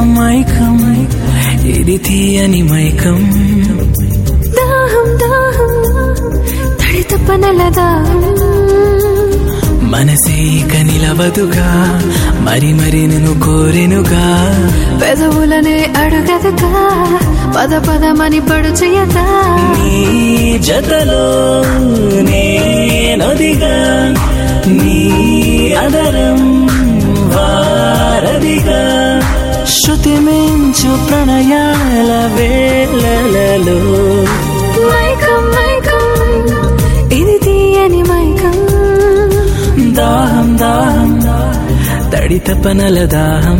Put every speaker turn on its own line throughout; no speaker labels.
మైకం ఇది తీయని మైకం
దాహం దాహం తడిత పనల దాహం
మనసే ఇక నిలవదుగా మరి మరి నేను కోరెనుగా
పెదవులనే అడుగదగా పద పదమని పడు చేయదా
నీ జతలో నేనొదిగా నీ అదరం వారదిగా శృతి మించు ప్రణయాల వేళలలో
మైకం మైకం ఇది తీయని మైకం
దాహం దాహం తడిత పనల దాహం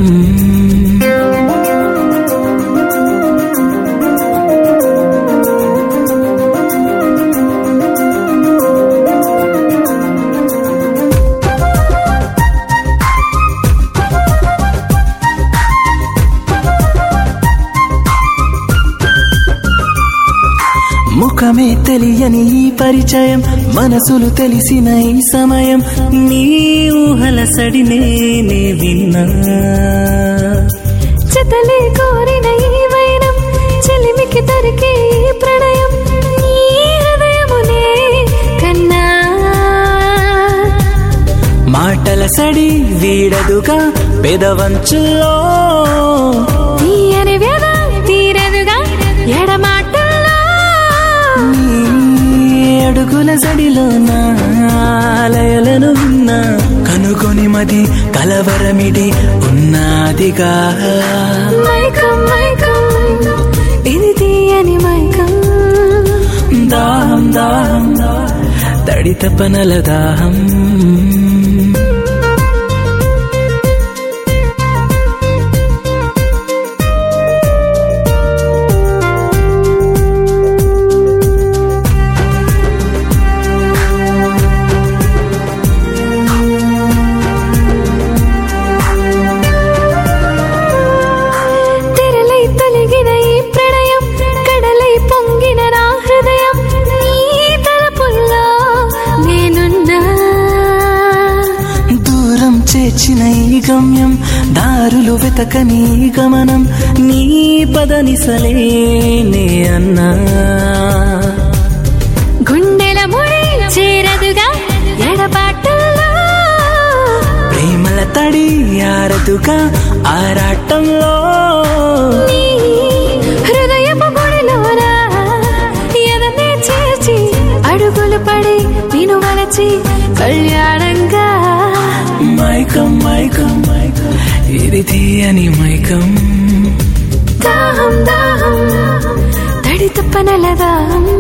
ముఖమే తెలియని ఈ పరిచయం మనసులు తెలిసిన ఈ సమయం నీ ఊహల సడినే నే విన్నా
చెతలే కోరిన ఈ వైరం చెలిమికి దొరికే ఈ ప్రణయం నీ హృదయమునే కన్నా
మాటల సడి వీడదుగా పెదవంచుల్లో
తీయని వ్యధ తీరదుగా ఎడమాటల్లో
నీ అడుగుల సడిలో నా లయలను విన్నా కనుకొని మది కలవరమిడి ఉన్నాదిగా
మైకం మైకం ఇది తీయని మైకం
దాహం దాహం తడిత పనల దాహం
తెరలై తొలగిన ఈ ప్రణయం కడలై పొంగిన నా హృదయం నీ తలపుల్లో నేనున్నా
దూరం చేర్చిన ఈ గమ్యం దారులు వెతకని ఈ గమనం నీ పదనిసలేనే అన్నా
గుండెల ముడి చేరదుగా ఎడబాటుల్లో
ప్రేమల తడి ఆరదుగా ఆరాటంలో
నీ హృదయపు గుడిలోన ఎదనే చేర్చి అడుగులు పడి నిన్ను వలచి కళ్యాణంగా
మైకం మైకం మైకం ఇది తీయని మైకం
దాహం దాహం తడిత పనల దాహం